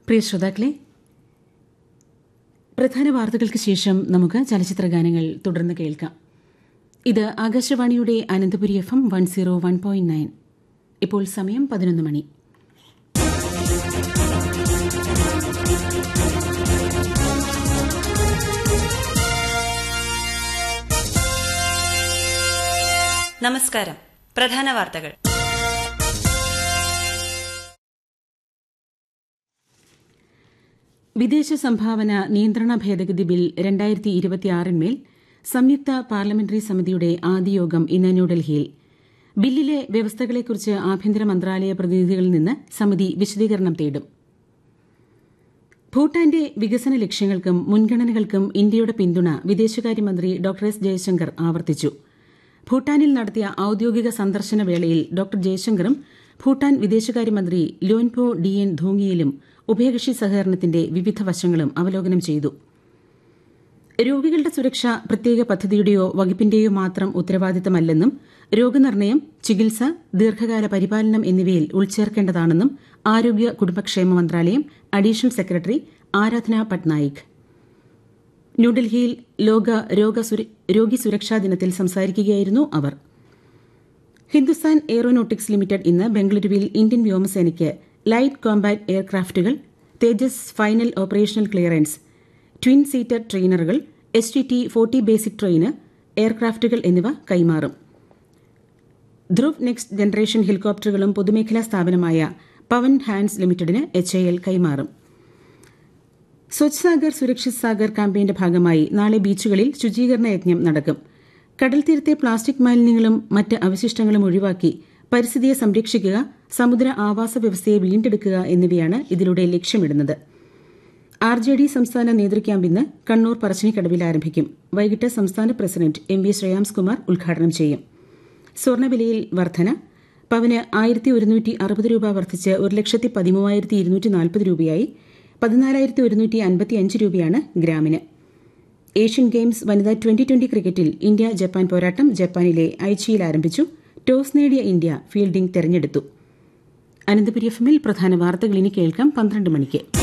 പ്രിയ ശ്രോതാക്കളെ പ്രധാന വാർത്തകൾക്ക് ശേഷം നമുക്ക് ചലച്ചിത്ര ഗാനങ്ങൾ തുടർന്ന് കേൾക്കാം ഇത് ആകാശവാണിയുടെ Ananthapuri F M one zero one point nine ഇപ്പോൾ സമയം പതിനൊന്ന് മണി നമസ്കാരം പ്രധാന വാർത്തകൾ വിദേശ സംഭാവന നിയന്ത്രണ ഭേദഗതി ബിൽ രണ്ടായിരത്തി ഇരുപത്തിയാറിന്മേൽ സംയുക്ത പാർലമെന്ററി സമിതിയുടെ ആദ്യ യോഗം ഇന്ന് ന്യൂഡൽഹിയിൽ ബില്ലിലെ വ്യവസ്ഥകളെക്കുറിച്ച് ആഭ്യന്തര മന്ത്രാലയ പ്രതിനിധികളിൽ നിന്ന് സമിതി വിശദീകരണം തേടും ഭൂട്ടാന്റെ വികസന ലക്ഷ്യങ്ങൾക്കും മുൻഗണനകൾക്കും ഇന്ത്യയുടെ പിന്തുണ വിദേശകാര്യമന്ത്രി ഡോക്ടർ എസ് ജയശങ്കർ ആവർത്തിച്ചു ഭൂട്ടാനിൽ നടത്തിയ ഔദ്യോഗിക സന്ദർശന വേളയിൽ ഡോക്ടർ ജയശങ്കറും ഭൂട്ടാൻ വിദേശകാര്യമന്ത്രി ലോൻപോ ഡി എൻ ധോങ്ങിയിലും ഉഭയകക്ഷി സഹകരണത്തിന്റെ വിവിധ വശങ്ങളും അവലോകനം ചെയ്തു രോഗികളുടെ സുരക്ഷ പ്രത്യേക പദ്ധതിയുടെയോ വകുപ്പിന്റെയോ മാത്രം ഉത്തരവാദിത്തമല്ലെന്നും രോഗനിർണയം ചികിത്സ ദീർഘകാല പരിപാലനം എന്നിവയിൽ ഉൾച്ചേർക്കേണ്ടതാണെന്നും ആരോഗ്യ കുടുംബക്ഷേമ മന്ത്രാലയം അഡീഷണൽ സെക്രട്ടറി ആരാധന പട്നായിക് ന്യൂഡൽഹിയിൽ ലോക രോഗി സുരക്ഷാ ദിനത്തിൽ സംസാരിക്കുകയായിരുന്നു അവർ ഹിന്ദുസ്ഥാൻ എയ്റോനോട്ടിക്സ് ലിമിറ്റഡ് ഇന്ന് ബംഗളൂരുവിൽ ഇന്ത്യൻ വ്യോമസേനയ്ക്ക് ലൈറ്റ് കോമ്പാറ്റ് എയർക്രാഫ്റ്റുകൾ Tejas final operational clearance twin seater ട്രെയിനറുകൾ S T T forty basic trainer എയർക്രാഫ്റ്റുകൾ എന്നിവ കൈമാറും ധ്രുവ് നെക്സ്റ്റ് ജനറേഷൻ ഹെലികോപ്റ്ററുകളും പൊതുമേഖലാ സ്ഥാപനമായ പവൻ ഹാൻഡ്സ് ലിമിറ്റഡിന് എച്ച് എ എൽ കൈമാറും സ്വച്ഛ് സാഗർ സുരക്ഷിത് സാഗർ ക്യാമ്പയിന്റെ ഭാഗമായി നാളെ ബീച്ചുകളിൽ ശുചീകരണ യജ്ഞം നടക്കും കടൽ തീരത്തെ പ്ലാസ്റ്റിക് മാലിന്യങ്ങളും മറ്റ് അവശിഷ്ടങ്ങളും ഒഴിവാക്കി പരിസ്ഥിതിയെ സംരക്ഷിക്കുക സമുദ്ര ആവാസ വ്യവസ്ഥയെ വീണ്ടെടുക്കുക എന്നിവയാണ് ഇതിലൂടെ ലക്ഷ്യമിടുന്നത് ആർ ജെ ഡി സംസ്ഥാന നേതൃക്യാമ്പ് ഇന്ന് കണ്ണൂർ പറശ്ശിനിക്കടവിൽ ആരംഭിക്കും വൈകിട്ട് സംസ്ഥാന president M V Shreyams Kumar ഉദ്ഘാടനം ചെയ്യും സ്വർണ്ണവിലയിൽ വർധന പവന് ആയിരത്തി ഒരുന്നൂറ്റി അറുപത് രൂപ വർദ്ധിച്ച് ഒരു ലക്ഷത്തി പതിമൂവായിരത്തി ഇരുന്നൂറ്റി നാൽപ്പത് രൂപയായി പതിനാലായിരത്തി ഒരുന്നൂറ്റി അൻപത്തി അഞ്ച് രൂപയാണ് ഗ്രാമിന് ഏഷ്യൻ ഗെയിംസ് വനിതാ ട്വന്റി ട്വന്റി ക്രിക്കറ്റിൽ ഇന്ത്യ ജപ്പാൻ പോരാട്ടം ജപ്പാനിലെ ഐച്ചിയിൽ ആരംഭിച്ചു ടോസ് നേടിയ ഇന്ത്യ ഫീൽഡിംഗ് തെരഞ്ഞെടുത്തു അനന്തപുരി എഫ് എമ്മിൽ പ്രധാന വാർത്തകൾ ഇനി കേൾക്കാം പന്ത്രണ്ട് മണിക്ക്